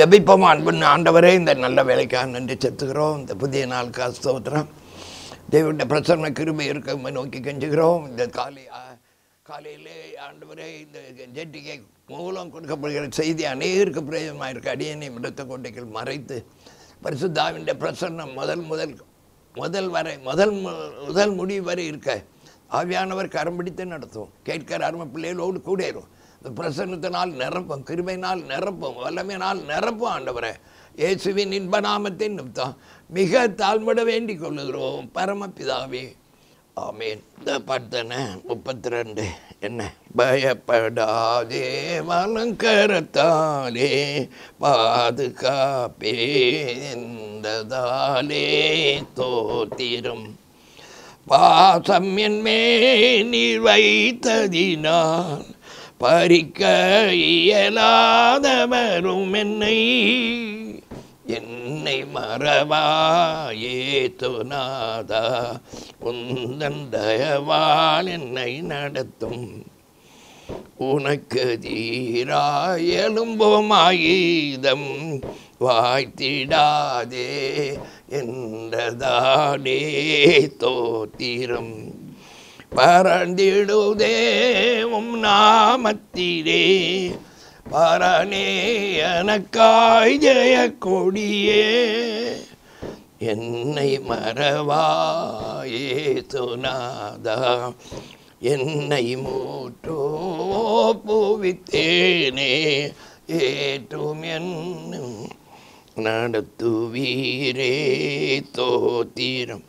ஜபிப்போம் அன்பன் ஆண்டவரே இந்த நல்ல வேலைக்காக நன்றி செலுத்துகிறோம் இந்த புதிய நாளுக்காக ஸ்தோத்திரம் தேவனுடைய பிரசன்ன கிருபை இருக்க நோக்கி கெஞ்சுகிறோம் இந்த காலை ஆ, காலையிலே ஆண்டவரே இந்த ஜெட்டிகை மூலம் கொடுக்கப்படுகிற செய்தி அநேகருக்கு பிரயோஜனமாக இருக்கு அடியனை மிடத்த கோட்டைகள் மறைத்து பரிசுத்தாவின் பிரசன்னம் முதல் முதல் முதல் வரை முதல் மு- முதல் முடிவு வரை இருக்க ஆவியானவர் கரம் பிடித்து நடத்தும் கேட்கிற அருமை பிள்ளைகளோடு கூடேறும் இந்த பிரசன்னத்தினால் நிரப்பும் கிருபையினால் நிரப்பும் வல்லமையினால் நிரப்பும் ஆண்டவரே இயேசுவின் இன்ப நாமத்தின் நிமித்தம் மிக தாழ்மட வேண்டிக் கொள்ளுகிறோம் பரமபிதாவே ஆமேன் இந்த பாட்டுதானே முப்பத்தி ரெண்டு என்ன பயப்படாதே வலங்கரத்தாலே பாதுகாப்பே எந்ததாலே தோத்திரம் பாசம் என்மே நீர் வைத்ததினால் பறிக்க இயலாதவரும் என்னை என்னை மறவாயே துனாதா உந்தன் தயவால் என்னை நடத்தும் உனக்கு தீராயலும்போமாயுதம் வாய்த்திடாதே என்றதாடே தோத்திரம் பறந்திடுதே உம் நாமத்திலே பரணே எனக்காய் ஜெய கொடியே என்னை மறவாயே துனாதா என்னை மூற்றோ பூவித்தேனே ஏற்றும் என்னும் நடத்துவீரே தோத்திரம்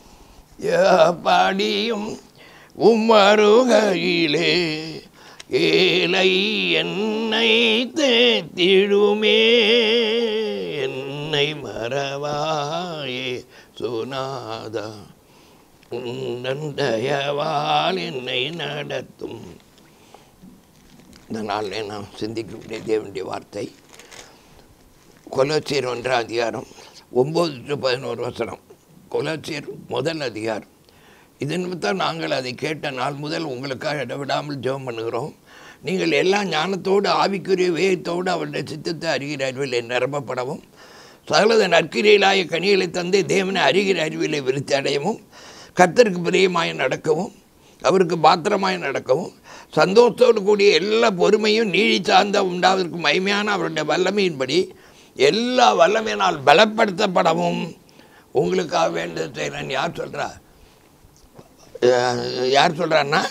படியும் உம்மருகையிலே ஏலை என்னை தேத்திடுமே என்னை மறவாயே சுனாதா உன்னன் தயவால் என்னை நடத்தும் இந்த நாளில் நாம் சிந்திக்கக்கூடிய தேவனுடைய வார்த்தை கொலோச்சியர் ஒன்றாம் அதிகாரம் ஒம்பது டு பதினோரு வசனம் கொலோச்சியர் முதல் அதிகாரம் இது நிமித்தம் நாங்கள் அதை கேட்ட நாள் முதல் உங்களுக்காக இடவிடாமல் ஜெபம் பண்ணுகிறோம் நீங்கள் எல்லா ஞானத்தோடு ஆவிக்குரிய வேகத்தோடு அவருடைய சித்தத்தை அறிகிற அறிவில் நிரப்பப்படவும் சகலத நற்கிரையிலாய கனிகளை தந்து தேவனை அறிகிற அறிவிலை விருத்தி அடையவும் கர்த்தருக்கு பிரியமாய் நடக்கவும் அவருக்கு பாத்திரமாய் நடக்கவும் சந்தோஷத்தோடு கூடிய எல்லா பொறுமையும் நீடி சார்ந்த உண்டாவதற்கு மகிமையான அவருடைய வல்லமையின்படி எல்லா வல்லமையினால் பலப்படுத்தப்படவும் உங்களுக்காக வேண்டியது செய்கிறேன் யார் சொல்கிறா யார் சொல்கிறான்னா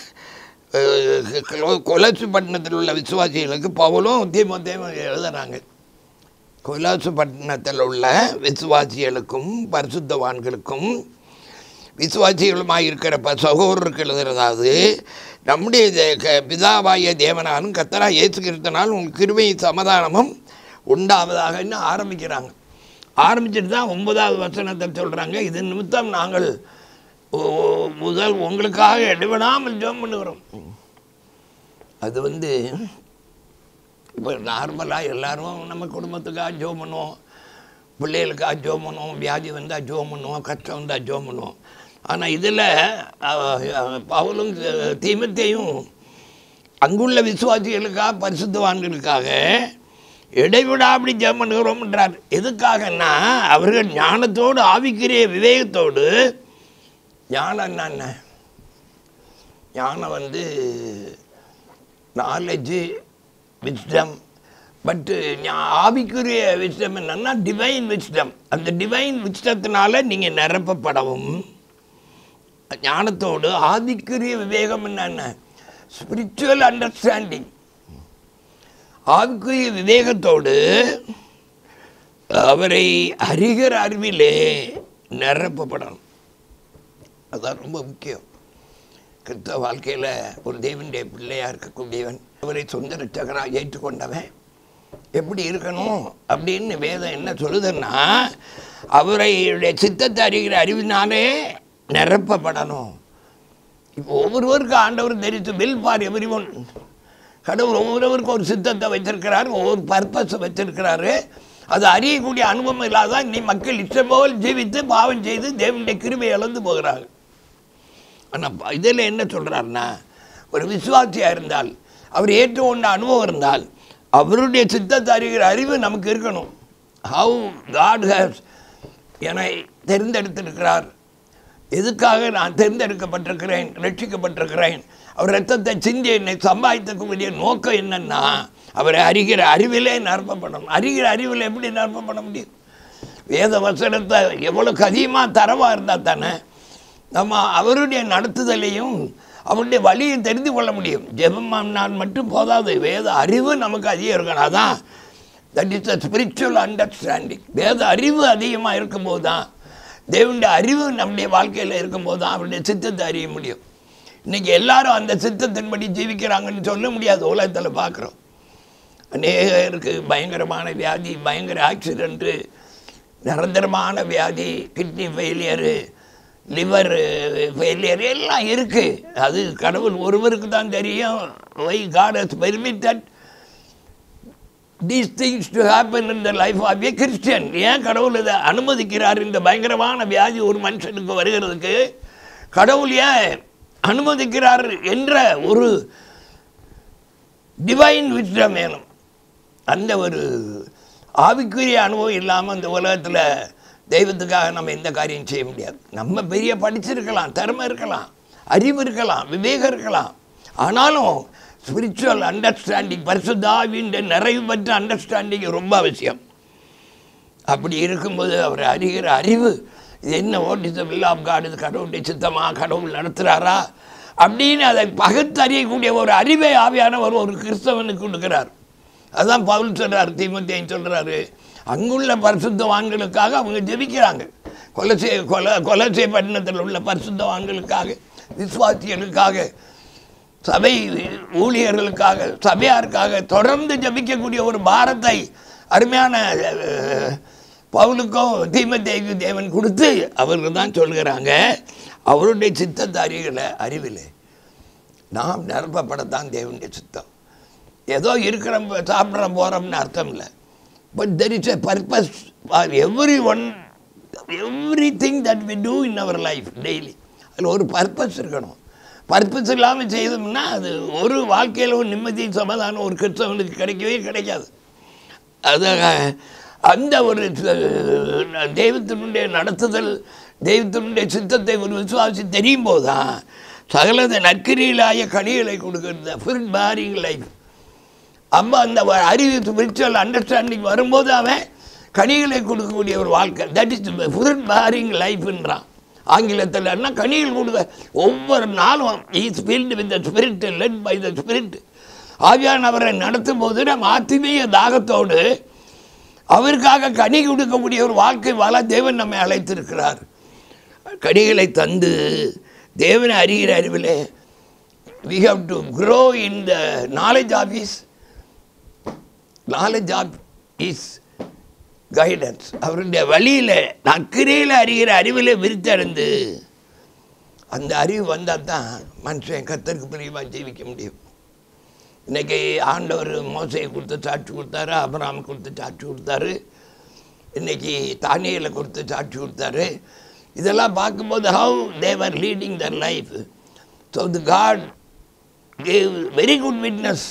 கொலசு பட்டணத்தில் உள்ள விசுவாசிகளுக்கு பவுலும் தீமோத்தேயும் எழுதுறாங்க கொலாசு பட்டணத்தில் உள்ள விசுவாசிகளுக்கும் பரிசுத்தவான்களுக்கும் விசுவாசிகளுமாய் இருக்கிற ப சகோதரருக்கு எழுதுறதாவது நம்முடைய தே- க- பிதாவாகிய தேவனாலும் கத்தரா இயேசு கிறிஸ்தனால் உங்களுக்கு கிருபையும் சமாதானமும் உண்டாவதாகன்னு ஆரம்பிக்கிறாங்க ஆரம்பிச்சுட்டு தான் ஒன்பதாவது வசனத்தை சொல்கிறாங்க இது நிமித்தம் நாங்கள் ஓ- முதல் உங்களுக்காக இடைவிடாமல் ஜெபம் பண்ணுகிறோம் அது வந்து இப்போ நார்மலாக எல்லாரும் நம்ம குடும்பத்துக்காக ஜோம் பண்ணுவோம் பிள்ளைகளுக்காக ஜோம் பண்ணுவோம் வியாதி வந்தால் ஜோம் பண்ணுவோம் கஷ்டம் வந்தால் ஜோம் பண்ணுவோம் ஆனால் இதில் பவுலும் தீமத்தையும் அங்குள்ள விசுவாசிகளுக்காக பரிசுத்தவான்களுக்காக இடைவிடாப்படி ஜெபம் பண்ணுகிறோம்ன்றார் எதுக்காகன்னா அவர்கள் ஞானத்தோடு ஆவிக்கிரிய விவேகத்தோடு ஞானம் என்னென்ன ஞானம் வந்து நாலேஜு விஸ்டம் பட்டு ஆவிக்குரிய விஸ்டம் என்னன்னா டிவைன் விஸ்டம் அந்த டிவைன் விஸ்டத்தினால நீங்கள் நிரப்பப்படவும் ஞானத்தோடு ஆவிக்குரிய விவேகம் என்னென்ன ஸ்பிரிச்சுவல் அண்டர்ஸ்டாண்டிங் ஆவிக்குரிய விவேகத்தோடு அவரை அறிகிற அறிவிலே நிரப்பப்படணும் அதான் ரொம்ப முக்கியம் கிறிஸ்தவ வாழ்க்கையில் ஒரு தேவனுடைய பிள்ளையாக இருக்கக்கூடியவன் அவரை சொந்த ரட்சகராக ஏற்றுக்கொண்டவன் எப்படி இருக்கணும் அப்படின்னு வேதம் என்ன சொல்லுதுன்னா அவரையுடைய சித்தத்தை அறிகிற அறிவினாலே நிரப்பப்படணும் இப்போ ஒவ்வொருவருக்கும் ஆண்டவர் தெரிவித்து வில் ஃபார் எவ்ரி ஒன் கடவுள் ஒவ்வொருவருக்கும் ஒரு சித்தத்தை வச்சிருக்கிறார் ஒவ்வொரு பர்பஸை வச்சிருக்கிறாரு அது அறியக்கூடிய அனுபவம் இல்லாதான் நீ மக்கள் இஷ்டம் போல் ஜீவித்து பாவம் செய்து தேவனுடைய கிருபை இழந்து போகிறாங்க ஆனால் இதில் என்ன சொல்கிறாருன்னா ஒரு விசுவாசியாக இருந்தால் அவர் ஏற்றுக்கொண்ட அனுபவம் இருந்தால் அவருடைய சித்தத்தை அறிகிற அறிவு நமக்கு இருக்கணும் ஹவு காட் ஹேஸ் என்னை தெரிந்தெடுத்திருக்கிறார் எதுக்காக நான் தேர்ந்தெடுக்கப்பட்டிருக்கிறேன் ரட்சிக்கப்பட்டிருக்கிறேன் அவர் ரத்தத்தை சிந்தி என்னை சம்பாதித்துக்கூடிய நோக்கம் என்னன்னா அவரை அறிகிற அறிவிலே நிரப்பப்படணும் அறிகிற அறிவில் எப்படி நிரப்பப்பட முடியும் வேத வசனத்தை எவ்வளோக்கு அதிகமாக தரவாக இருந்தால் தானே நம்ம அவருடைய நடத்துதலையும் அவருடைய வழியை தெரிந்து கொள்ள முடியும் ஜெபமானால் மட்டும் போதாது வேத அறிவு நமக்கு அதிகம் இருக்கணும் அதான் that is the spiritual understanding வேத அறிவு அதிகமாக இருக்கும்போது தான் தேவனுடைய அறிவு நம்முடைய வாழ்க்கையில் இருக்கும்போது தான் அவருடைய சித்தத்தை அறிய முடியும் இன்றைக்கி எல்லாரும் அந்த சித்தத்தின்படி ஜீவிக்கிறாங்கன்னு சொல்ல முடியாது உலகத்தில் பார்க்குறோம் அநேகருக்கு பயங்கரமான வியாதி பயங்கர ஆக்சிடெண்ட்டு நிரந்தரமான வியாதி கிட்னி ஃபெயிலியரு லிவர் ஃபெயிலியர் எல்லாம் இருக்குது அது கடவுள் ஒருவருக்கு தான் தெரியும் why God has permitted these things to happen in the life of a Christian ஏன் கடவுள் இதை அனுமதிக்கிறார் இந்த பயங்கரமான வியாதி ஒரு மனுஷனுக்கு வருகிறதுக்கு கடவுள் ஏன் அனுமதிக்கிறார் என்ற ஒரு டிவைன் விஸ்டம் வேணும் அந்த ஒரு ஆவிக்குரிய அனுபவம் இல்லாமல் இந்த உலகத்தில் தெய்வத்துக்காக நம்ம எந்த காரியம் செய்ய முடியாது நம்ம பெரிய படிச்சிருக்கலாம் திறமை இருக்கலாம் அறிவு இருக்கலாம் விவேகம் இருக்கலாம் ஆனாலும் ஸ்பிரிச்சுவல் அண்டர்ஸ்டாண்டிங் பரிசுத்தாவின் நிறைவு பெற்ற அண்டர்ஸ்டாண்டிங் ரொம்ப அவசியம் அப்படி இருக்கும்போது அவர் அறிகிற அறிவு இது என்ன ஓட்டிச வில் ஆஃப் காட் இது கடவுளுடைய சித்தமா கடவுள் நடத்துகிறாரா அப்படின்னு அதை பகுத்தறியக்கூடிய ஒரு அறிவை ஆவியானவர் ஒரு கிறிஸ்தவனுக்கு கொடுக்கிறார் அதான் பவுல் சொல்கிறார் தீமத்தையும் சொல்கிறாரு அங்குள்ள பரிசுத்தவான்களுக்காக அவங்க ஜெபிக்கிறாங்க கொலை செய்ய கொலை கொலை செய்யப்பட்டினத்தில் உள்ள பரிசுத்தவான்களுக்காக விசுவாசிகளுக்காக சபை ஊழியர்களுக்காக சபையாருக்காக தொடர்ந்து ஜபிக்கக்கூடிய ஒரு பாரத்தை அருமையான அஹ், பவுலுக்கும் தீமத்தேவி தேவன் கொடுத்து அவர்கள் தான் சொல்கிறாங்க அவருடைய சித்தத்தை அறியல அறிவில் நாம் நிரப்பப்படத்தான் தேவனுடைய சித்தம் ஏதோ இருக்கிறோம் சாப்பிட்றோம் போகிறோம்னு அர்த்தம் இல்லை but there is a purpose for everyone everything that we do in our life daily அதில் ஒரு பர்பஸ் இருக்கணும் பர்பஸ் இல்லாமல் செய்தோம்னா அது ஒரு வாழ்க்கையில் ஒரு நிம்மதி சமாதானம் ஒரு கிறிஸ்தவனுக்கு கிடைக்கவே கிடைக்காது அதாக அந்த ஒரு அஹ், தெய்வத்தினுடைய நடத்துதல் தெய்வத்தினுடைய சித்தத்தை ஒரு விசுவாசி தெரியும் போது தான் சகலத நற்கிரியிலாய கனிகளை கொடுக்கிறது ஃபிரிட் பாரிங் லைஃப் அம்மா அந்த வ- அறிவு ஸ்பிரிச்சுவல் அண்டர்ஸ்டாண்டிங் வரும்போது அவன் கனிகளை கொடுக்கக்கூடிய ஒரு வாழ்க்கை தட் இஸ் ஃபுட் பாரிங் லைஃப்ன்றான் ஆங்கிலத்தில் கனிகள் கொடுக்க ஒவ்வொரு நாளும் is filled with the spirit led by the spirit ஆவியானவரை நடத்தும் போது நம்ம ஆத்மீய தாகத்தோடு அவருக்காக கனி கொடுக்கக்கூடிய ஒரு வாழ்க்கை வாழ தேவன் நம்மை அழைத்திருக்கிறார் கனிகளை தந்து தேவனை அறிகிற அறிவிலே we have to grow in the knowledge of his knowledge of his guidance அவருடைய வழியில் நக்கிரையில் அறிகிற அறிவில் விரித்தடைந்து அந்த அறிவு வந்தால் தான் மனுஷன் கத்தருக்கு பிரியமாக ஜீவிக்க முடியும் இன்னைக்கு ஆண்டவர் மோசையை கொடுத்து சாட்சி கொடுத்தாரு அபிராம் கொடுத்து சாட்சி கொடுத்தாரு இன்னைக்கு தானியலை கொடுத்து சாட்சி கொடுத்தாரு இதெல்லாம் பார்க்கும்போது how they were leading their life so the God gave very good witness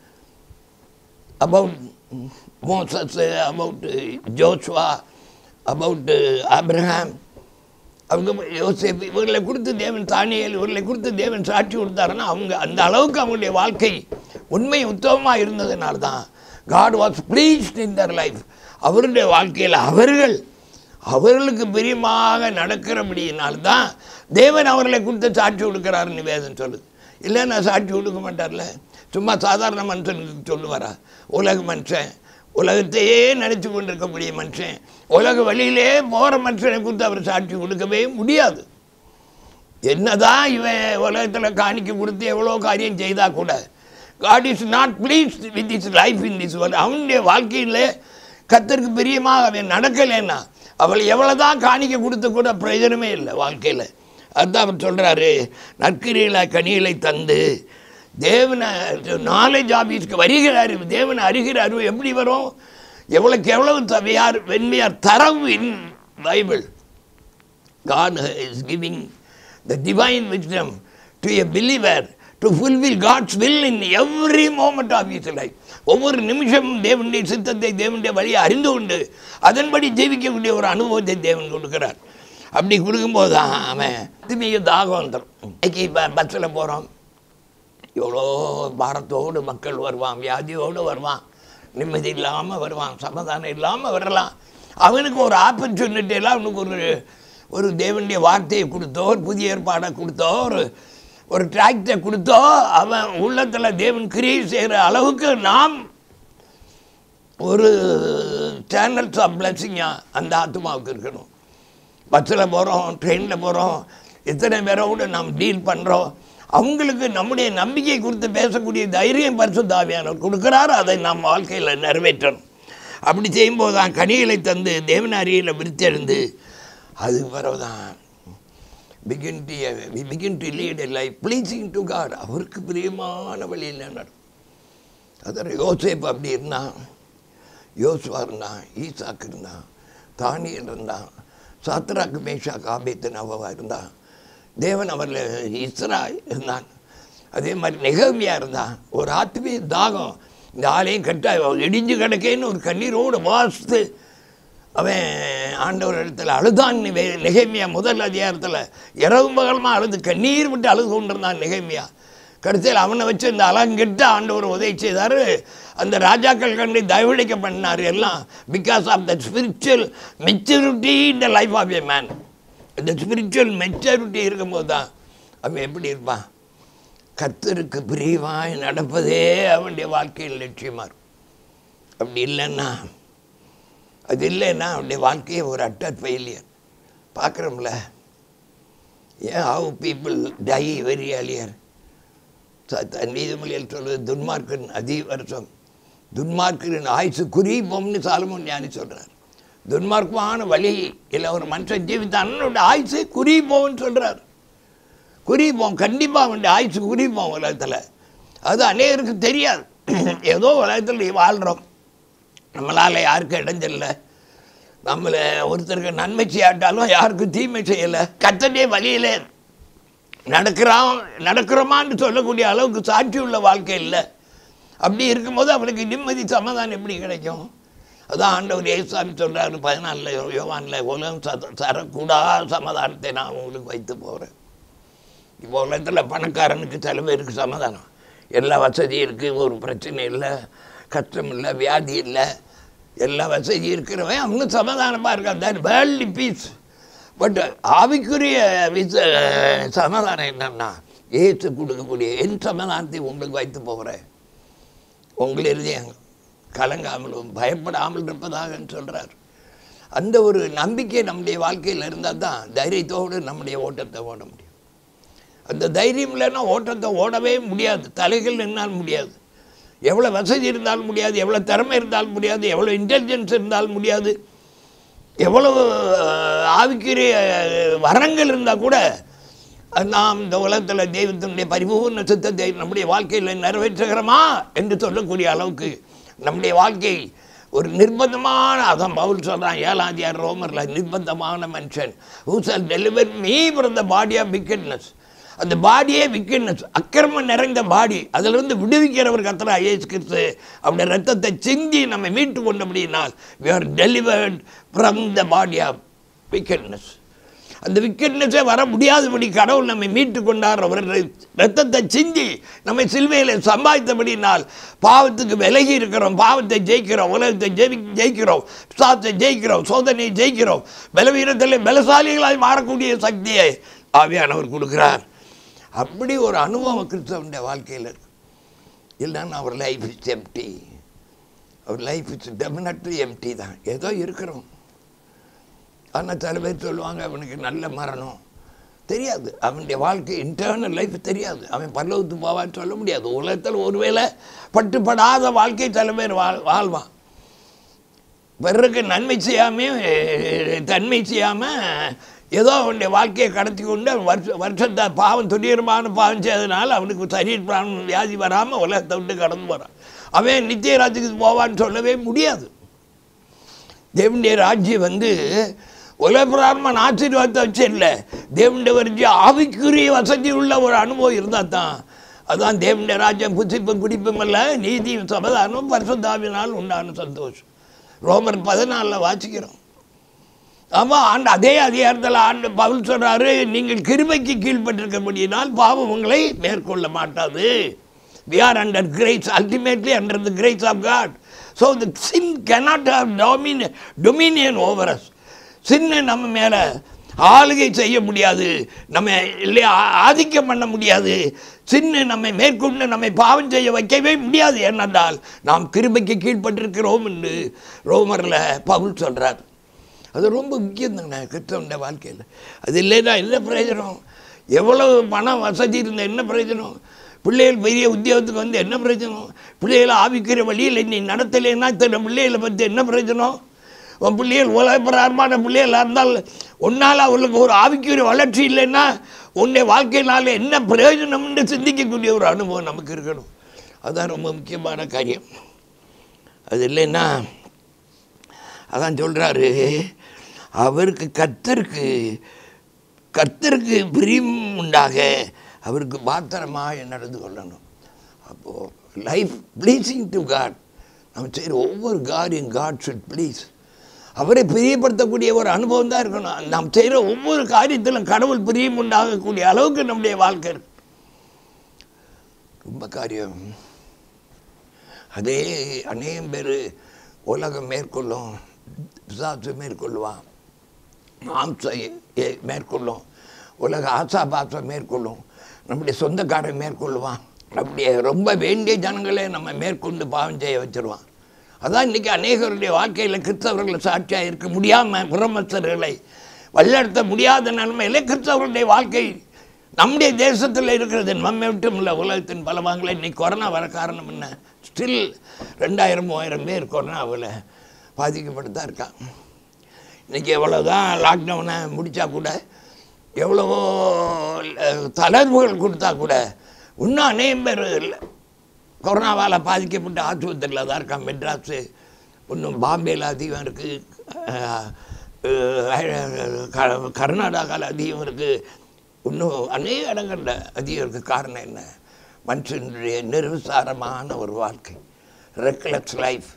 about Moses, about Joshua, about Abraham. அவங்க யோசேப்பு இவர்களை கொடுத்து தேவன் தானியல் இவர்களை கொடுத்து தேவன் சாட்சி கொடுத்தாருன்னா அவங்க அந்த அளவுக்கு அவங்களுடைய வாழ்க்கை உண்மை உத்தமமாக இருந்ததுனால தான் God was pleased in their life அவருடைய வாழ்க்கையில் அவர்கள் அவர்களுக்கு பிரியமாக நடக்கிறபடியினால்தான் தேவன் அவர்களை கொடுத்து சாட்சி கொடுக்குறாருன்னு வேதம் சொல்லுது இல்லைன்னா சாட்சி கொடுக்க மாட்டார்ல சும்மா சாதாரண மனுஷனுக்கு சொல்லுவாரா உலக மனுஷன் உலகத்தையே நினச்சி கொண்டிருக்கக்கூடிய மனுஷன் உலக வழியிலே போகிற மனுஷனை கொடுத்து அவர் சாட்சி கொடுக்கவே முடியாது என்னதான் இவன் உலகத்தில் காணிக்க கொடுத்து எவ்வளோ காரியம் செய்தா கூட God is not please with his life in this world அவனுடைய வாழ்க்கையில் கத்தருக்கு பிரியமாக அவன் நடக்கலைன்னா அவள் எவ்வளோதான் காணிக்க கொடுத்து கூட பிரயோஜனமே இல்லை வாழ்க்கையில் அதுதான் அவர் சொல்கிறாரு நற்கிரிகளை கனிகளை தந்து தேவனை நாலேஜ் ஆஃபீஸ்க்கு வருகிற அறிவு தேவனை அறிகிற அறிவு எப்படி வரும் எவ்வளோக்கு எவ்வளவு தவியார் வெண்மையார் தரவு in Bible God is giving the divine wisdom to a believer to fulfil God's will in every moment of his life ஒவ்வொரு நிமிஷமும் தேவனுடைய சித்தத்தை தேவனுடைய வழியை அறிந்து கொண்டு அதன்படி ஜீவிக்கக்கூடிய ஒரு அனுபவத்தை தேவன் கொடுக்கிறார் அப்படி கொடுக்கும்போது தான் அவன் திரும்பிய தாகம் வந்துடும் இன்னைக்கு இப்போ பஸ்ஸில் போகிறோம் எவ்வளோ பாரத்தோடு மக்கள் வருவான் வியாதியோடு வருவான் நிம்மதி இல்லாமல் வருவான் சமாதானம் இல்லாமல் வரலாம் அவனுக்கு ஒரு ஆப்பர்ச்சுனிட்டி எல்லாம் அவனுக்கு ஒரு ஒரு தேவனுடைய வார்த்தையை கொடுத்தோ ஒரு புதிய ஏற்பாடை கொடுத்தோ ஒரு ஒரு டிராக்டை கொடுத்தோ அவன் உள்ளத்தில் தேவன் கிரியை செய்கிற அளவுக்கு நாம் ஒரு சேனல்ஸ் ஆஃப் பிளஸிங்காக அந்த ஆத்மாவுக்கு இருக்கணும் பஸ்ஸில் போகிறோம் ட்ரெயினில் போகிறோம் எத்தனை பேரோடு நாம் டீல் பண்ணுறோம் அவங்களுக்கு நம்முடைய நம்பிக்கை குறித்து பேசக்கூடிய தைரியம் பரிசுத்தாவியானவர் கொடுக்குறாரு அதை நாம் வாழ்க்கையில் நிறைவேற்றணும் அப்படி செய்யும்போது தான் கனிகளை தந்து தேவனாரியில் விருத்தெழுந்து அது பிறகு தான் begin to begin to lead a life pleasing to God அவருக்கு பிரியமான வழியில் நடக்கும் அதான் யோசேப் அப்படி இருந்தான் யோசுவா இருந்தான் ஈசாக்கு இருந்தான் தானியல் இருந்தான் சாத்ராக்கு மேஷா காபேத்து நவவா இருந்தான் தேவன் அவரில் இஸ்ரா இருந்தான் அதே மாதிரி நெகமியா இருந்தான் ஒரு ஆத்மீய தாகம் இந்த ஆலயம் கட்ட இடிஞ்சு கிடக்கேன்னு ஒரு கண்ணீரோடு வாசித்து அவன் ஆண்டவர் இடத்துல அழுதான் நெ- நெகேமியா முதல் அதிகாரத்தில் இரவு பகலமாக அழுது கண்ணீர் விட்டு அழுது கொண்டிருந்தான் நெகேமியா கடைசியில் அவனை வச்சு இந்த அலங்கிட்டு ஆண்டவர் உதவி செய்தார் அந்த ராஜாக்கள் கண்டு தயவழிக்க பண்ணார் எல்லாம் because of the spiritual maturity in the life of a man இந்த ஸ்பிரிச்சுவல் மெச்சூரிட்டி இருக்கும்போது தான் அவன் எப்படி இருப்பான் கர்த்தருக்கு பிரியமாய் நடப்பதே அவனுடைய வாழ்க்கையில் லட்சியமாக இருக்கும் அப்படி இல்லைன்னா அது இல்லைன்னா அவனுடைய வாழ்க்கையே ஒரு அட்டர் ஃபெயிலியர் பார்க்குறோம்ல ஏன் how people die very early நீதிமொழியில் சொல்வது துன்மார்க்கன் அதிக வருஷம் துன்மார்க்கரின் ஆயுசு குறிப்போம்னு சாலமோன் ஞானி சொல்கிறார் துன்மார்க்கமான வழி இல்லை ஒரு மனுஷன் ஜீவித்தானோட ஆயுசு குறிப்போம்னு சொல்கிறார் குறிப்போம் கண்டிப்பாக அவனுடைய ஆயுசு குறிப்போம் உலகத்தில் அது அநேகருக்கு தெரியாது ஏதோ உலகத்தில் வாழ்கிறோம் நம்மளால் யாருக்கும் இடைஞ்சல நம்மளை ஒருத்தருக்கு நன்மை செய்யாட்டாலும் யாருக்கும் தீமை செய்யலை கத்தடைய வழியிலே நடக்கிறோம் நடக்கிறோமான்னு சொல்லக்கூடிய அளவுக்கு சாட்சி உள்ள வாழ்க்கை இல்லை அப்படி இருக்கும்போது அவனுக்கு நிம்மதி சமாதானம் எப்படி கிடைக்கும் அதான் ஆண்டவர் ஏசாமி சொல்கிறாரு பதினாலில் யோவானில் உலகம் சத தரக்கூடாத சமாதானத்தை நான் உங்களுக்கு வைத்து போகிறேன் இப்போ உலகத்தில் பணக்காரனுக்கு சில பேருக்கு சமாதானம் எல்லா வசதியும் இருக்குது ஒரு பிரச்சனை இல்லை கஷ்டம் இல்லை வியாதி இல்லை எல்லா வசதியும் இருக்கிறவன் அவனும் சமாதானமாக இருக்கான் தட் வேர்ல்டி பீஸ் பட் ஆவிக்குரிய விச சமாதானம் என்னன்னா ஏசு கொடுக்கக்கூடிய என் சமாதானத்தை உங்களுக்கு வைத்து போகிறேன் உங்கள் இருதயம் கலங்காமலும் பயப்படாமல் இருப்பதாக சொல்கிறார் அந்த ஒரு நம்பிக்கை நம்முடைய வாழ்க்கையில் இருந்தால் தான் தைரியத்தோடு நம்முடைய ஓட்டத்தை ஓட முடியும் அந்த தைரியம் இல்லைன்னா ஓட்டத்தை ஓடவே முடியாது தலைகள் நின்னால் முடியாது எவ்வளோ வசதி இருந்தாலும் முடியாது எவ்வளோ திறமை இருந்தாலும் முடியாது எவ்வளோ இன்டெலிஜென்ஸ் இருந்தாலும் முடியாது எவ்வளவு அஹ், ஆவிக்குரிய அஹ், வரங்கள் இருந்தால் கூட அஹ், நாம் இந்த உலகத்தில் தெய்வத்தினுடைய பரிபூர்ண சித்தத்தை நம்முடைய வாழ்க்கையில் நிறைவேற்றுகிறோமா என்று சொல்லக்கூடிய அளவுக்கு நம்முடைய வாழ்க்கை ஒரு நிர்பந்தமான அதான் பவுல் சொல்கிறான் ஏழாம் அதிகாரம் ரோமரில் நிர்பந்தமான மனுஷன் who shall deliver me from the body of wickedness அந்த பாடியே விக்கெட்னஸ் அக்கிரமம் நிறைந்த பாடி அதிலிருந்து விடுவிக்கிறவர் கத்தரா இயேசு கிறிஸ்து அவருடைய ரத்தத்தை சிந்தி நம்ம மீட்டு கொண்டபடியினால் we are delivered from the body of wickedness அந்த விக்கெட்னஸே வர முடியாதபடி கடவுள் நம்மை மீட்டு கொண்டார் அவர் ரத்தத்தை சிந்தி நம்மை சிலுவையில் சம்பாதித்தபடினால் பாவத்துக்கு விலகி இருக்கிறோம் பாவத்தை ஜெயிக்கிறோம் உலகத்தை ஜெயி ஜெயிக்கிறோம் சாத்தை ஜெயிக்கிறோம் சோதனையை ஜெயிக்கிறோம் பலவீனத்தில் பலசாலிகளாய் மாறக்கூடிய சக்தியை ஆவியானவர் கொடுக்கிறார் அப்படி ஒரு அனுபவம் கிறிஸ்தவனுடைய வாழ்க்கையில் இருக்கு இல்லைன்னா our life is empty our life is definitely empty தான் ஏதோ இருக்கிறோம் ஆனால் சில பேர் சொல்லுவாங்க அவனுக்கு நல்ல மரணம் தெரியாது அவனுடைய வாழ்க்கை இன்டர்னல் லைஃப் தெரியாது அவன் பல்லவத்து போவான்னு சொல்ல முடியாது உலகத்தில் ஒருவேளை பட்டுப்படாத வாழ்க்கை சில பேர் வாழ் வாழ்வான் பிறருக்கு நன்மை செய்யாமல் தன்மை செய்யாமல் ஏதோ அவனுடைய வாழ்க்கையை கடத்தி கொண்டு அவன் வருஷ வருஷத்தை பாவம் துரியமான பாவம் செய்ததுனால அவனுக்கு சரீர பிராணம் வியாதி வராமல் உலகத்தை விட்டு கடந்து போகிறான் அவன் நித்திய ராஜ்யத்துக்கு போவான்னு சொல்லவே முடியாது தேவனுடைய ராஜ்யம் வந்து உலகப்பிராரமான ஆசீர்வாதத்தை வச்சு இல்லை தேவனுடைய வரிஞ்சு ஆவிக்குரிய வசதி உள்ள ஒரு அனுபவம் இருந்தால் தான் அதான் தேவனுடைய ராஜ்யம் புசிப்பும் குடிப்பும் அல்ல நீதியும் சமாதானம் பரிசுத்தாவினால் உண்டான சந்தோஷம் ரோமர் பதினாலில் வாசிக்கிறோம் ஆமாம் ஆண்டு அதே அதிகாரத்தில் ஆண்டு பவுல் சொல்றாரு நீங்கள் கிருபைக்கு கீழ்ப்பட்டிருக்கபடியினால் பாவம் உங்களை மேற்கொள்ள மாட்டாது we are under grace ultimately under the grace of god so the sin cannot have dominion dominion over us sin நம்ம மேலே ஆளுகை செய்ய முடியாது நம்ம இல்லையா ஆ- ஆதிக்கம் பண்ண முடியாது சின்ன நம்மை மேற்கொண்டு நம்மை பாவம் செய்ய வைக்கவே முடியாது ஏனென்றால் நாம் கிருபைக்கு கீழ்ப்பட்டிருக்கிறோம் என்று ரோமரில் பவுல் சொல்றார் அது ரொம்ப முக்கியம் தானே கிறிஸ்தவனுடைய வாழ்க்கையில் அது இல்லைன்னா என்ன பிரயோஜனம் எவ்வளவு பணம் வசதி இருந்த என்ன பிரயோஜனம் பிள்ளைகள் பெரிய உத்தியோகத்துக்கு வந்து என்ன பிரயோஜனம் பிள்ளைகளை ஆவிக்கிற வழியில் நீ நடத்தலைன்னா தன் பிள்ளைகளை பற்றி என்ன பிரயோஜனம் உன் பிள்ளைகள் உலகப்பிரகாரமான பிள்ளைகளாக இருந்தால் உன்னால் அவர்களுக்கு ஒரு ஆவிக்குரிய வளர்ச்சி இல்லைன்னா உன்னுடைய வாழ்க்கையினால என்ன பிரயோஜனம்னு சிந்திக்கக்கூடிய ஒரு அனுபவம் நமக்கு இருக்கணும் அதுதான் ரொம்ப முக்கியமான காரியம் அது இல்லைன்னா அதான் சொல்கிறாரு அவருக்கு கர்த்தருக்கு கர்த்தருக்கு பிரியம் உண்டாக அவருக்கு பாத்திரமாக நடந்து கொள்ளணும் அப்போது லைஃப் ப்ளீஸிங் டு காட் நம்ம செய்கிற ஒவ்வொரு காரியம் காட் ஷுட் ப்ளீஸ் அவரை பிரியப்படுத்தக்கூடிய ஒரு அனுபவம் தான் இருக்கணும் நாம் செய்கிற ஒவ்வொரு காரியத்திலும் கடவுள் பிரியம் உண்டாகக்கூடிய அளவுக்கு நம்முடைய வாழ்க்கை இருக்கு ரொம்ப காரியம் அதே அநேகம் பேர் உலகம் மேற்கொள்ளும் பிசாசு மேற்கொள்ளுவான் மாம்ச எ- மேற்கொள்ளும் உலக ஆசா பாசம் மேற்கொள்ளும் நம்முடைய சொந்தக்காரன் மேற்கொள்ளுவான் நம்முடைய ரொம்ப வேண்டிய ஜனங்களே நம்ம மேற்கொண்டு பாவம் செய்ய வச்சிருவான் அதான் இன்றைக்கி அநேகருடைய வாழ்க்கையில் கிறிஸ்தவர்கள் சாட்சியாக இருக்க முடியாமல் புறமஸ்தர்களை வழிநடத்த முடியாத நிலைமையில கிறிஸ்தவர்களுடைய வாழ்க்கை நம்முடைய தேசத்தில் இருக்கிறது நம்ம மட்டும் இல்லை உலகத்தின் பல பாகங்களில் இன்னைக்கு கொரோனா வர காரணம் என்ன ஸ்டில் ரெண்டாயிரம் மூவாயிரம் பேர் கொரோனாவில் பாதிக்கப்பட்டு தான் இருக்காங்க இன்றைக்கி எவ்வளோதான் லாக்டவுனை முடித்தா கூட எவ்வளவோ அஹ், தளர்வுகள் கொடுத்தா கூட இன்னும் அநேகம் பேர் இல்லை கொரோனாவால் பாதிக்கப்பட்ட ஆஸ்பத்திரியில் தான் இருக்கான் மெட்ராஸு இன்னும் பாம்பேயில் அதிகம் இருக்குது கர்நாடகாவில் அதிகம் இருக்குது இன்னும் அநேக இடங்களில் அதிகம் இருக்குது காரணம் என்ன மனுஷனுடைய நிர்விசாரமான ஒரு வாழ்க்கை reckless life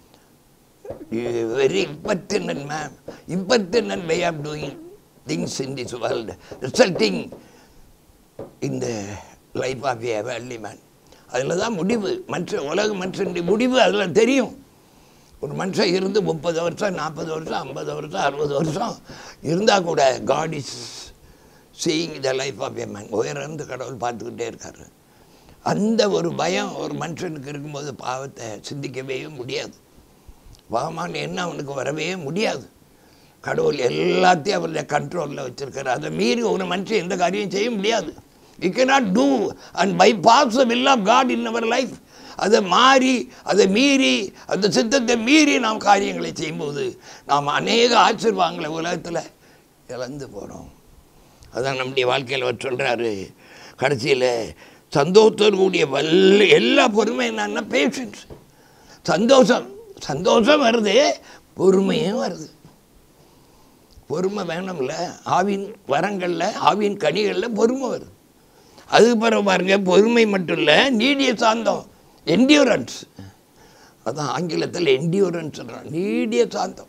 very impertinent man, impertinent way of doing things in this world, resulting in the life of a worldly man. அதில் தான் முடிவு மனுஷன் உலக மனுஷனுடைய முடிவு அதில் தெரியும் ஒரு மனுஷன் இருந்து முப்பது வருஷம் நாற்பது வருஷம் ஐம்பது வருஷம் அறுபது வருஷம் இருந்தால் கூட God is seeing the life of a man உயர்ந்து கடவுள் பார்த்துக்கிட்டே இருக்காரு அந்த ஒரு பயம் ஒரு மனுஷனுக்கு இருக்கும்போது பாவத்தை சிந்திக்கவே முடியாது பாவமான எண்ணம் அவனுக்கு வரவே முடியாது கடவுள் எல்லாத்தையும் அவருடைய கண்ட்ரோலில் வச்சிருக்காரு அதை மீறி ஒரு மனுஷன் எந்த காரியம் செய்ய முடியாது you cannot do and by pass will of God in our life அதை மாறி அதை மீறி அந்த சித்தத்தை மீறி நாம் காரியங்களை செய்யும்போது நாம் அநேக ஆச்சரியங்களை உலகத்தில் இழந்து போகிறோம் அதான் நம்முடைய வாழ்க்கையில் அவர் சொல்கிறாரு கடைசியில் சந்தோஷத்தோடு கூடிய வல்ல எல்லா பொறுமை என்னன்னா பேஷன்ஸ் சந்தோஷம் சந்தோஷம் வருது பொறுமையும் வருது பொறுமை வேணும்ல ஆவின் வரங்களில் ஆவின் கனிகளில் பொறுமை வருது அதுக்கு பிறகு பாருங்க பொறுமை மட்டும் இல்லை நீடிய சாந்தம் என்டியூரன்ஸ் அதான் ஆங்கிலத்தில் என்டியூரன்ஸ் சொல்கிறான் நீடிய சாந்தம்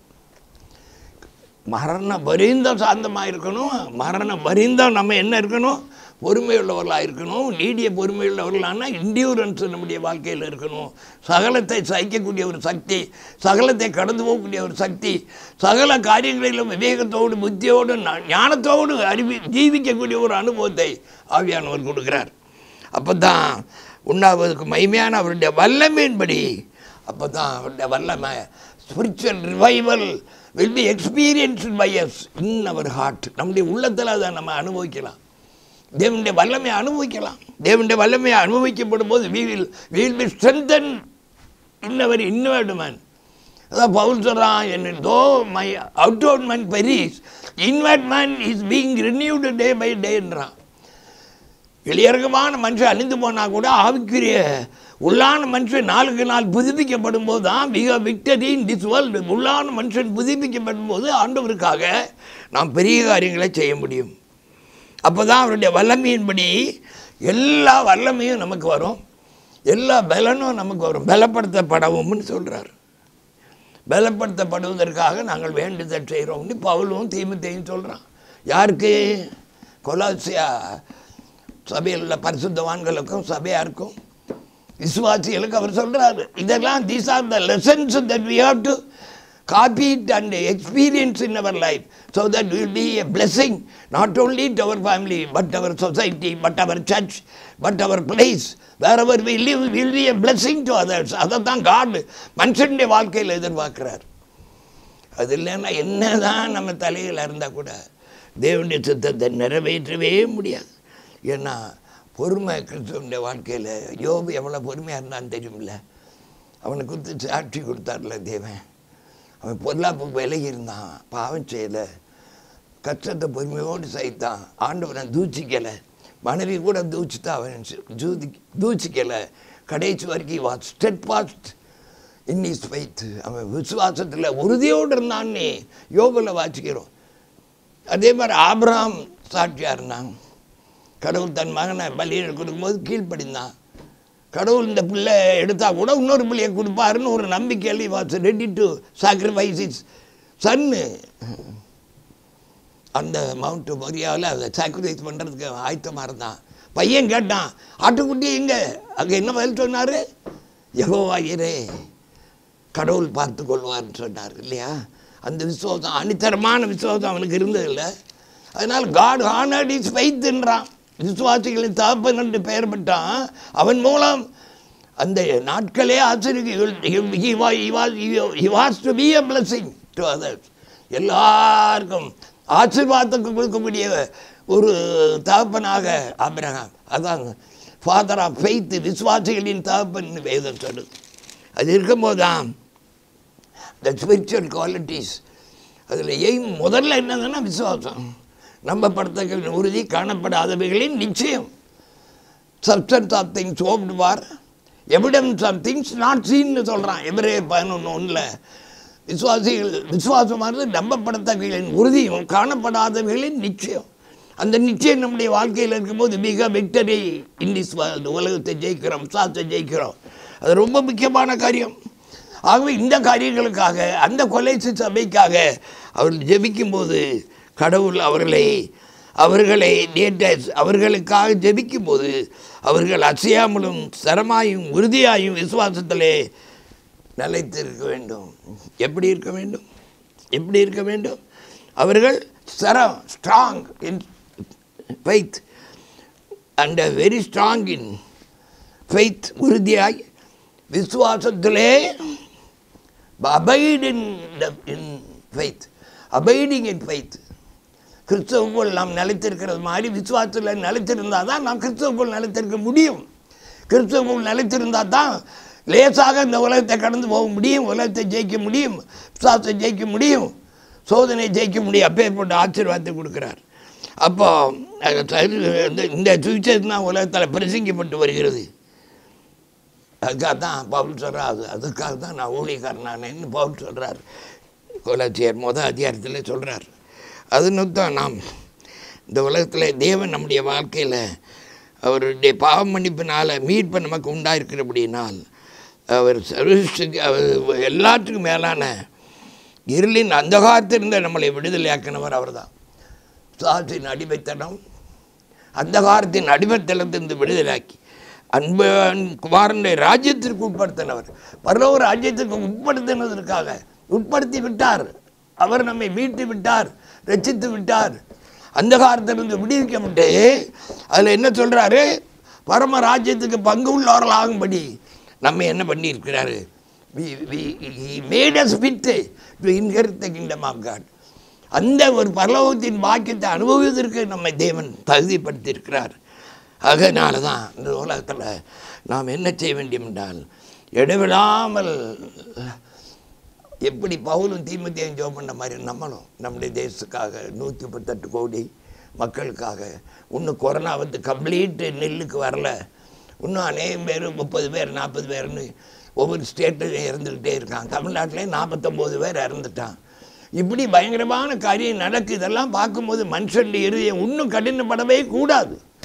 மரணம் வரிந்தம் சாந்தமாக இருக்கணும் மரணம் வரிந்தம் நம்ம என்ன இருக்கணும் பொறுமையுள்ளவர்களாக இருக்கணும் நீடிய பொறுமையுள்ளவர்களான இன்டியூரன்ஸ் நம்முடைய வாழ்க்கையில் இருக்கணும் சகலத்தை சகிக்கக்கூடிய ஒரு சக்தி சகலத்தை கடந்து போகக்கூடிய ஒரு சக்தி சகல காரியங்களிலும் விவேகத்தோடு புத்தியோடு ஞா- ஞானத்தோடு அறிவி ஜீவிக்கக்கூடிய ஒரு அனுபவத்தை ஆவியானவர் கொடுக்கிறார் அப்போ தான் உண்ணாவதுக்கு மைமையான அவருடைய வல்லமையின்படி அப்போ தான் அவருடைய வல்லமை spiritual revival will be experienced by us in our heart நம்முடைய உள்ளத்தில் அதை நம்ம அனுபவிக்கலாம் தேவனுடைய வல்லமையை அனுபவிக்கலாம் தேவனுடைய வல்லமையை அனுபவிக்கப்படும் போது we will we will be strengthened in our inward man அதான் பவுல் சொல்கிறான் என்ன though my outward man perish inward man is being renewed day by டேன்றான் வெளியரங்கமான மனுஷன் அழிந்து போனால் கூட ஆவிக்குரிய உள்ளான மனுஷன் நாளுக்கு நாள் புதுப்பிக்கப்படும் போது தான் மிக விக்டரி இன் திஸ் வேர்ல்டு உள்ளான மனுஷன் புதுப்பிக்கப்படும் போது ஆண்டவருக்காக நாம் பெரிய காரியங்களை செய்ய முடியும் அப்போ தான் அவருடைய வல்லமையின்படி எல்லா வல்லமையும் நமக்கு வரும் எல்லா பலனும் நமக்கு வரும் பலப்படுத்தப்படவும்னு சொல்கிறார் பலப்படுத்தப்படுவதற்காக நாங்கள் வேண்டுதல் செய்கிறோம்னு பவுலும் தீமத்தையும் சொல்கிறான் யாருக்கு கொலாசியா சபையில் உள்ள பரிசுத்தவான்களுக்கும் சபையாருக்கும் விசுவாசிகளுக்கு அவர் சொல்றாரு இதெல்லாம் these are the lessons that we have to copy it and experience in our life so that will be a blessing not only to our family but our society but our church but our place wherever we live will be a blessing to others அதை தான் God மனுஷனுடைய வாழ்க்கையில் எதிர்பார்க்கிறார் அது இல்லைன்னா என்னதான் நம்ம தலையில் இருந்தால் கூட தேவனுடைய சித்தத்தை நிறைவேற்றவே முடியாது ஏன்னா பொறுமை கிறிஸ்துவனுடைய வாழ்க்கையில் யோபு எவ்வளோ பொறுமையாக இருந்தான்னு தெரியுமில்ல அவனை குறித்து சாட்சி கொடுத்தார்ல தேவன் அவன் பொருளாப்பு விலகி இருந்தான் பாவம் செய்யலை கஷ்டத்தை பொறுமையோடு சைத்தான் ஆண்டவனை தூச்சிக்கலை மனைவி கூட தூச்சித்தான் அவன் ஜூதி தூச்சிக்கலை கடைசி வரைக்கும் was steadfast in his faith அவன் விசுவாசத்தில் உறுதியோடு இருந்தான்னு யோபில் வாசிக்கிறோம் அதே மாதிரி ஆபிரகாம் சாட்சியாக இருந்தான் கடவுள் தன் மகனை பலியில் கொடுக்கும்போது கீழ்ப்படிந்தான் கடவுள் இந்த பிள்ளை எடுத்தா கூட இன்னொரு பிள்ளையை கொடுப்பாருன்னு ஒரு நம்பிக்கையில் was ready to sacrifice his சன்னு அந்த மவுண்ட் மொரியாவில் அதை சாக்ரிஃபைஸ் பண்ணுறதுக்கு ஆயத்தமாக இருந்தான் பையன் கேட்டான் ஆட்டுக்குட்டி எங்கே அங்கே என்ன பதில் சொன்னார் யகோவாயிரே கடவுள் பார்த்து கொள்வார்னு சொன்னார் இல்லையா அந்த விசுவாசம் அணித்தரமான விசுவாசம் அவனுக்கு இருந்ததில்லை அதனால் காட் ஹானர்ட் இஸ் ஃபைத்துன்றான் விசுவாசிகளின் தகப்பன் என்று பெயர் பெற்றான் அவன் மூலம் அந்த நாட்களே ஆச்சரியம் to be a blessing to others எல்லாருக்கும் ஆசீர்வாதத்துக்கு கொடுக்கக்கூடிய ஒரு தகப்பனாக ஆபிரகாம் அதான் ஃபாதர் ஆஃப் ஃபெய்த் விசுவாசிகளின் தகப்பன் வேதம் சொல்லுது அது இருக்கும்போது தான் த ஸ்பிரிச்சுவல் குவாலிட்டிஸ் அதில் எய்ம் முதல்ல என்னதுன்னா விசுவாசம் நம்பப்படுத்தகளின் உறுதி காணப்படாதவைகளின் நிச்சயம் substance of things hoped for evidence of things not சீன்னு சொல்கிறான் எவரே பதினொன்று ஒன்றில் விசுவாசிகள் விசுவாசமானது நம்பப்படத்தவைகளின் உறுதியும் காணப்படாதவைகளின் நிச்சயம் அந்த நிச்சயம் நம்முடைய வாழ்க்கையில் இருக்கும்போது மிக விக்டரி இண்டிஸ் உலகத்தை ஜெயிக்கிறோம் விசுவாசத்தை ஜெயிக்கிறோம் அது ரொம்ப முக்கியமான காரியம் ஆகவே இந்த காரியங்களுக்காக அந்த கொலைசி சபைக்காக அவர்கள் ஜெபிக்கும்போது கடவுள் அவர்களை அவர்களை நேற்ற அவர்களுக்காக ஜெபிக்கும்போது அவர்கள் அசையாமலும் சரமாயும் உறுதியாயும் விசுவாசத்திலே நிலைத்திருக்க வேண்டும் எப்படி இருக்க வேண்டும் எப்படி இருக்க வேண்டும் அவர்கள் சரம் strong in faith and very strong in faith உறுதியாய் விசுவாசத்திலே abide in in faith abiding in faith கிறிஸ்தவக்குள் நாம் நிலைத்திருக்கிறது மாதிரி விசுவாசத்தில் நிலைத்திருந்தால் தான் நாம் கிறிஸ்தவக்குள் நிலைத்திருக்க முடியும் கிறிஸ்தவக்குள் நிலைத்திருந்தால் தான் லேசாக இந்த உலகத்தை கடந்து போக முடியும் உலகத்தை ஜெயிக்க முடியும் விசுவாசத்தை ஜெயிக்க முடியும் சோதனை ஜெயிக்க முடியும் அப்பேற்பட்ட ஆசீர்வாதத்தை கொடுக்குறார் அப்போ இந்த சுவிச்சேஷன் தான் உலகத்தில் பிரசங்கிப்பட்டு வருகிறது அதுக்காக தான் பவுல் சொல்கிறார் அது அதுக்காக தான் நான் ஊழியக்காரனானேன்னு பவுல் சொல்கிறார் கொலாச்சியர் மொதல் அதிகாரத்தில் சொல்கிறார் அது தான் நாம் இந்த உலகத்தில் தேவன் நம்முடைய வாழ்க்கையில் அவருடைய பாவ மன்னிப்பினால் மீட்பு நமக்கு உண்டாயிருக்கிறபடினால் அவர் சர்வீஸுக்கு அவர் எல்லாத்துக்கும் மேலான இருளின் அந்தகாரத்திலிருந்து நம்மளை விடுதலையாக்கினவர் அவர் தான் சாத்தின் அடிமைத்தனம் அந்தகாரத்தின் அடிமைத்தனத்திலிருந்து விடுதலாக்கி அன்பு குமாரனுடைய ராஜ்யத்திற்கு உட்படுத்தினவர் பரலோக ராஜ்யத்திற்கு உட்படுத்தினதற்காக உட்படுத்தி விட்டார் அவர் நம்மை மீட்டு விட்டார் ரச்சித்து விட்டார் அந்த காலத்திலிருந்து விடுவிக்கப்பட்டு அதில் என்ன சொல்கிறாரு பரம ராஜ்யத்துக்கு பங்கு உள்ளவர்கள் ஆகும்படி நம்ம என்ன பண்ணியிருக்கிறாரு made as fit to inherit the kingdom of God அந்த ஒரு பரலோகத்தின் பாக்கியத்தை அனுபவிப்பதற்கு நம்மை தேவன் தகுதிப்படுத்தியிருக்கிறார் அதனால தான் இந்த உலகத்தில் நாம் என்ன செய்ய வேண்டும் என்றால் இடைவிடாமல் எப்படி பவுலும் தீமத்தையும் ஜோம் பண்ண மாதிரி நம்மளும் நம்முடைய தேசத்துக்காக நூற்றி முப்பத்தெட்டு கோடி மக்களுக்காக இன்னும் கொரோனா வந்து கம்ப்ளீட்டு நெல்லுக்கு வரல இன்னும் அநேகம் பேர் முப்பது பேர் நாற்பது பேர்னு ஒவ்வொரு ஸ்டேட்லையும் இறந்துக்கிட்டே இருக்கான் தமிழ்நாட்டிலே நாற்பத்தொம்போது பேர் இறந்துட்டான் இப்படி பயங்கரமான காரியம் நடக்கு இதெல்லாம் பார்க்கும்போது மனுஷனுடைய இருதயம் இன்னும் கடினப்படவே கூடாது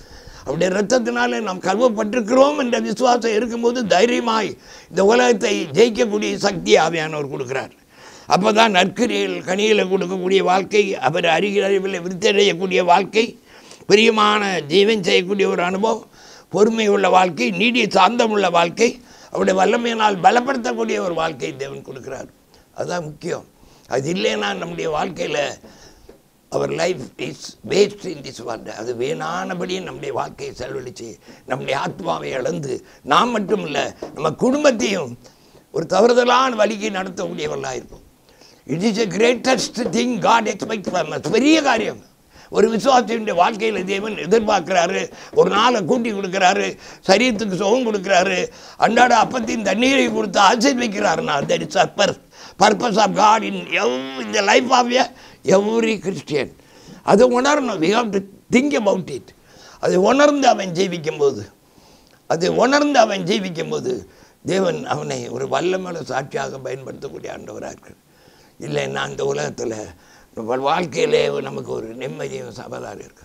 அவருடைய இரத்தத்தினாலே நாம் கழுவப்பட்டிருக்கிறோம் என்ற விசுவாசம் இருக்கும்போது தைரியமாய் இந்த உலகத்தை ஜெயிக்கக்கூடிய சக்தி ஆவியானவர் கொடுக்கிறார் அப்போ தான் நற்கிரியில் கனியில் கொடுக்கக்கூடிய வாழ்க்கை அவர் அருகில் அறிவில் விருத்தடையக்கூடிய வாழ்க்கை பிரியமான ஜீவன் செய்யக்கூடிய ஒரு அனுபவம் பொறுமை உள்ள வாழ்க்கை நீடிய சாந்தம் உள்ள வாழ்க்கை அவருடைய வல்லமையினால் பலப்படுத்தக்கூடிய ஒரு வாழ்க்கை தேவன் கொடுக்கிறார் அதுதான் முக்கியம் அது இல்லைன்னா நம்முடைய வாழ்க்கையில் அவர் life is waste in this world அது வீணானபடி நம்முடைய வாழ்க்கையை செலவழித்து நம்முடைய ஆத்மாவை இழந்து நாம் மட்டும் இல்லை நம்ம குடும்பத்தையும் ஒரு தவறுதலான வழிக்கு நடத்தக்கூடியவர்களாக இருப்போம் it is a greatest thing God expect from பெரிய காரியம் ஒரு விசுவாசியுடைய வாழ்க்கையில் தேவன் எதிர்பார்க்கிறாரு ஒரு நாளை கூட்டி கொடுக்குறாரு சரீரத்துக்கு சுகம் கொடுக்குறாரு அன்றாட அப்பத்தின் தண்ணீரை கொடுத்து ஆசீர்விக்கிறாருன்னா that is per purpose of God in எவ் இந்த life of a every Christian அதை உணரணும் we have to think about it அதை உணர்ந்து அவன் ஜீவிக்கும் போது அதை உணர்ந்து அவன் ஜீவிக்கும் போது தேவன் அவனை ஒரு வல்லமல சாட்சியாக பயன்படுத்தக்கூடிய ஆண்டவராக இருக்கிறார் இல்லைன்னா இந்த உலகத்தில் நம்ம வாழ்க்கையிலே நமக்கு ஒரு நிம்மதியும் சமாதானம் இருக்கு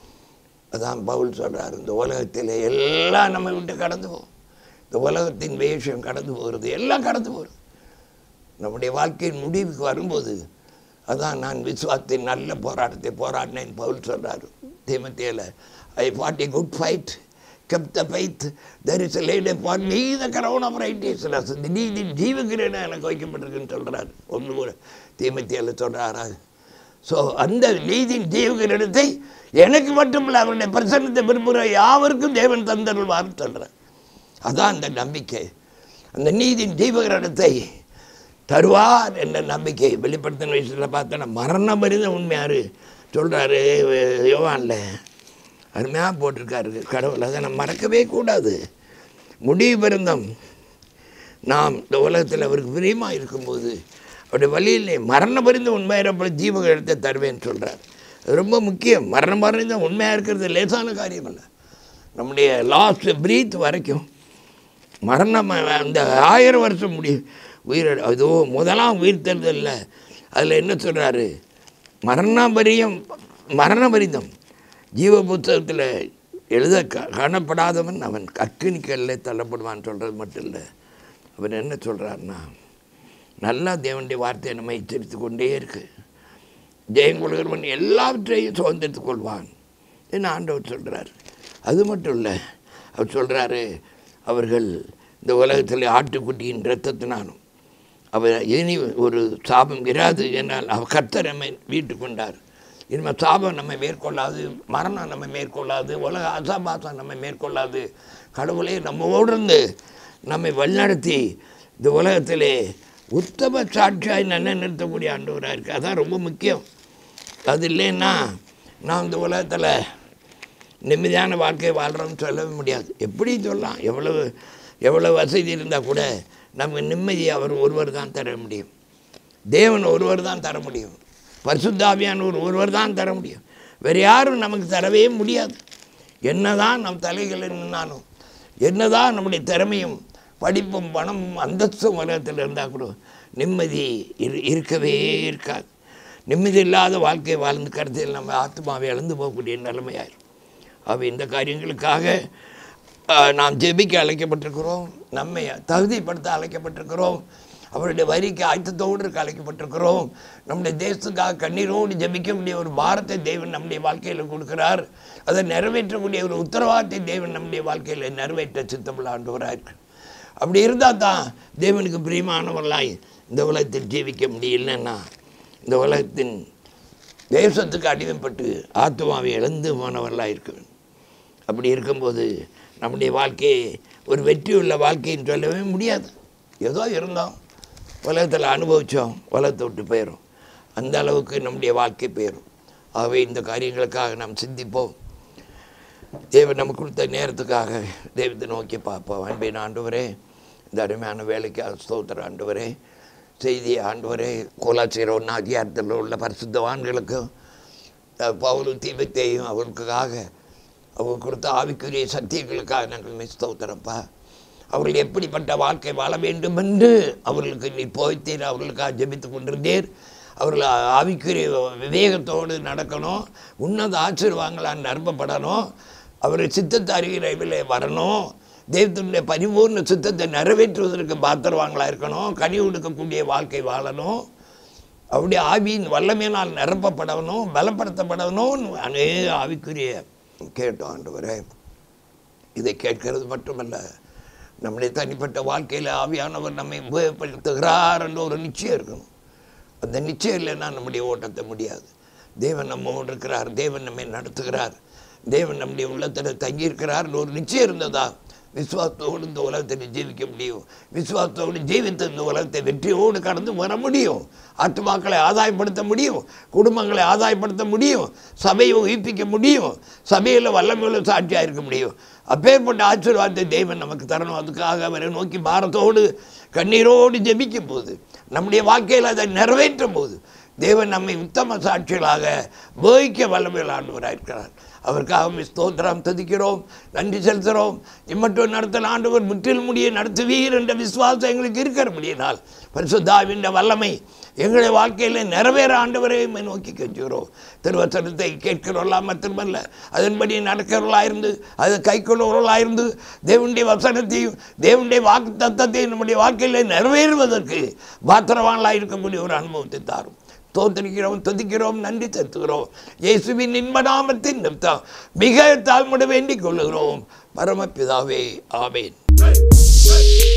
அதான் பவுல் சொல்றார் இந்த உலகத்தில் எல்லாம் நம்ம விட்டு கடந்து போகும் இந்த உலகத்தின் வேஷம் கடந்து போகிறது எல்லாம் கடந்து போகிறது நம்முடைய வாழ்க்கையின் முடிவுக்கு வரும்போது அதான் நான் விசுவாசத்தின் நல்ல போராட்டத்தை போராடினேன் பவுல் சொல்றாரு தீமத்தியில் I fought a good fight kept the faith there is a laid upon me the crown of righteousness the நீதி ஜீவகிரேன எனக்கு வைக்கப்பட்டிருக்குன்னு சொல்றாரு ஒன்று கூட தீமத்தியில் சொல்றாரா ஸோ அந்த நீதியின் ஜீவகிரீடத்தை எனக்கு மட்டுமில்லை அவருடைய பிரசன்னத்தை விரும்புகிற யாவருக்கும் தேவன் தந்தருள்வார்னு சொல்கிறார் அதான் அந்த நம்பிக்கை அந்த நீதியின் ஜீவகிரீடத்தை தருவார் என்ற நம்பிக்கை வெளிப்படுத்தின விஷயத்தில் பார்த்தோன்னா மரண மரித உண்மையாரு சொல்கிறாரு யோவான்ல அருமையாக போட்டிருக்காரு கடவுள் அதை நம்ம மறக்கவே கூடாது முடிவு பிறந்தம் நாம் இந்த உலகத்தில் அவருக்கு பிரியமாக இருக்கும்போது அவருடைய வழியிலே மரண பரிந்த உண்மையாக ஜீவகத்தை தருவேன்னு சொல்கிறார் அது ரொம்ப முக்கியம் மரணம் பரிந்த உண்மையாக இருக்கிறது லேசான காரியம் இல்லை நம்முடைய லாஸ்ட் பிரீத் வரைக்கும் மரணம் அந்த ஆயிரம் வருஷம் முடி உயிர் அதோ முதலாம் உயிர் தெரிதல்ல அதில் என்ன சொல்கிறாரு மரணபரியம் மரணபரிதம் ஜீவ புத்தகத்தில் எழுத க- காணப்படாதவன் அவன் அக்கினிக்கல்ல தள்ளப்படுவான்னு சொல்கிறது மட்டும் இல்லை அவன் என்ன சொல்கிறாருன்னா நல்லா தேவனுடைய வார்த்தையை நம்ம எச்சரித்து கொண்டே இருக்கு ஜெயம் கொள்கிறவன் எல்லாவற்றையும் சுதந்திரத்துக் கொள்வான் என்று ஆண்டவர் சொல்கிறார் அது மட்டும் இல்லை அவர் சொல்கிறாரு அவர்கள் இந்த உலகத்தில் ஆட்டுக்குட்டியின் இரத்தத்தினாலும் அவர் இனி ஒரு சாபம் இராது என்றால் அவர் கர்த்தர் நம்மை வீட்டு கொண்டார் இனிமேல் சாபம் நம்மை மேற்கொள்ளாது மரணம் நம்மை மேற்கொள்ளாது உலக அசாபாசம் நம்மை மேற்கொள்ளாது கடவுளே நம்மோடு இருந்து நம்மை வழிநடத்தி இந்த உலகத்திலே உத்தம சாட்சியாய் நன்ன நிறுத்தக்கூடிய ஆண்டவராக இருக்குது அதான் ரொம்ப முக்கியம் அது இல்லைன்னா நான் இந்த உலகத்தில் நிம்மதியான வாழ்க்கை வாழ்கிறோம்னு சொல்லவே முடியாது எப்படி சொல்லலாம் எவ்வளவு எவ்வளவு வசதி இருந்தால் கூட நமக்கு நிம்மதி அவர் ஒருவர் தான் தர முடியும் தேவன் ஒருவர் தான் தர முடியும் பரிசுத்தாவியானவர் ஒருவர் தான் தர முடியும் வேறு யாரும் நமக்கு தரவே முடியாது என்னதான் நம் தலைகளில் நின்னாலும் என்னதான் நம்முடைய திறமையும் படிப்பும் பணமும் அந்தஸ்தும் உலகத்தில் இருந்தால் கூட நிம்மதி இரு இருக்கவே இருக்காது நிம்மதி இல்லாத வாழ்க்கை வாழ்ந்து கருத்தில் நம்ம ஆத்மாவை இழந்து போகக்கூடிய நிலைமையாயிரும் அவை இந்த காரியங்களுக்காக ஆஹ், நாம் ஜெபிக்க அழைக்கப்பட்டிருக்கிறோம் நம்மை தகுதிப்படுத்த அழைக்கப்பட்டிருக்கிறோம் அவருடைய வரிக்கு ஆயத்தத்தோடு இருக்க அழைக்கப்பட்டிருக்கிறோம் நம்முடைய தேசத்துக்காக கண்ணீரோடு ஜெபிக்கக்கூடிய ஒரு பாரத்தை தேவன் நம்முடைய வாழ்க்கையில் கொடுக்கிறார் அதை நிறைவேற்றக்கூடிய ஒரு உத்தரவாதத்தை தேவன் நம்முடைய வாழ்க்கையில் நிறைவேற்ற சித்தமுள்ள ஆண்டவராக இருக்கு அப்படி இருந்தால் தான் தேவனுக்கு பிரியமானவர்களாய் இந்த உலகத்தில் ஜீவிக்க முடியலன்னா இந்த உலகத்தின் தேசத்துக்கு அடிமைப்பட்டு ஆத்மாவை இழந்து போனவர்களாக இருக்க வேண்டும் அப்படி இருக்கும்போது நம்முடைய வாழ்க்கையை ஒரு வெற்றியுள்ள வாழ்க்கைன்னு சொல்லவே முடியாது ஏதோ இருந்தோம் உலகத்தில் அனுபவித்தோம் உலகத்தை விட்டு போயிடும் அந்த அளவுக்கு நம்முடைய வாழ்க்கை போயிடும் ஆகவே இந்த காரியங்களுக்காக நாம் சிந்திப்போம் தேவன் நமக்கு கொடுத்த நேரத்துக்காக தெய்வத்தை நோக்கி பார்ப்போம் அன்பின் ஆண்டவரே இந்த அருமையான வேலைக்கு ஸ்தோத்திர ஆண்டவரே செய்தி ஆண்டவரே கோலாச்சியர் ஒன்று அதிகாரத்தில் உள்ள பரிசுத்தவான்களுக்கும் அஹ், பவுலும் தீபத்தையும் அவர்களுக்காக அவர் கொடுத்த ஆவிக்குரிய சத்தியங்களுக்காக நாங்கள் மிஸ் ஸ்தோத்திரப்பா அவர்கள் எப்படிப்பட்ட வாழ்க்கை வாழ வேண்டும் என்று அவர்களுக்கு நீ போய்த்தீர் அவர்களுக்காக ஜெபித்து கொண்டிருந்தீர் அவர்கள் ஆவிக்குரிய விவேகத்தோடு நடக்கணும் உன்னத ஆசீர்வாங்களால் நிரப்பப்படணும் அவர் சித்தத்தை அறிகிறவிலே வரணும் தெய்வத்தினுடைய பரிபூர்ண சித்தத்தை நிறைவேற்றுவதற்கு பாத்திரவாங்களா இருக்கணும் கனி கொடுக்கக்கூடிய வாழ்க்கை வாழணும் அவருடைய ஆவியின் வல்லமையினால் நிரப்பப்படணும் பலப்படுத்தப்படணும் அநேக ஆவிக்குரிய கேட்டோம் ஆண்டவரே இதை கேட்கிறது மட்டுமல்ல நம்முடைய தனிப்பட்ட வாழ்க்கையில் ஆவியானவர் நம்மை உபயோகப்படுத்துகிறார் என்ற ஒரு நிச்சயம் இருக்கணும் அந்த நிச்சயம் இல்லைன்னா நம்முடைய ஓட்டத்தை முடியாது தேவன் நம்மோடு இருக்கிறார் தேவன் நம்மை நடத்துகிறார் தேவன் நம்முடைய உள்ளத்தில் தங்கியிருக்கிறார் ஒரு நிச்சயம் இருந்ததா விசுவாசத்தோடு இந்த உலகத்தை ஜீவிக்க முடியும் விசுவாசத்தோடு ஜீவித்து இந்த உலகத்தை வெற்றியோடு கடந்து வர முடியும் ஆத்துமாக்களை ஆதாயப்படுத்த முடியும் குடும்பங்களை ஆதாயப்படுத்த முடியும் சபையை உயிர்ப்பிக்க முடியும் சபையில் வல்லமையுள்ள சாட்சியாக இருக்க முடியும் அப்பேற்பட்ட ஆசீர்வாதத்தை தேவன் நமக்கு தரணும் அதுக்காக அவரை நோக்கி பாரத்தோடு கண்ணீரோடு ஜெபிக்கும் போது நம்முடைய வாழ்க்கையில் அதை நிறைவேற்றும் போது தேவன் நம்மை உத்தம சாட்சிகளாக போய்க்க வல்லமையில் ஆண்டவராக இருக்கிறார் அவருக்காக ஸ்தோத்திரம் துதிக்கிறோம் நன்றி செலுத்துகிறோம் இம்மட்டும் நடத்தல் ஆண்டவர் முற்றிலும் முடிய நடத்துவீர் என்ற விசுவாசம் எங்களுக்கு இருக்கிற முடியினால் பரிசுத்தாவின் வல்லமை எங்களுடைய வாழ்க்கையில் நிறைவேற ஆண்டவரை உம்மை நோக்கி கெஞ்சுகிறோம் திருவசனத்தை கேட்கிறவர்களாக மட்டுமல்ல அதன்படி நடக்கிறவர்களாயிருந்து அதை கைக்கொள்ளுவர்களாயிருந்து தேவனுடைய வசனத்தையும் தேவனுடைய வாக்கு தத்தத்தையும் நம்முடைய வாழ்க்கையில் நிறைவேறுவதற்கு பாத்திரவான்களாக இருக்கக்கூடிய ஒரு அனுபவத்தை தாரும் தோத்தரிக்கிறோம் துதிக்கிறோம் நன்றி செலுத்துகிறோம் இயேசுவின் இன்பநாமத்தின் நிமித்தம் மிக தாழ்முட வேண்டிக் கொள்ளுகிறோம் பரமபிதாவே ஆமேன்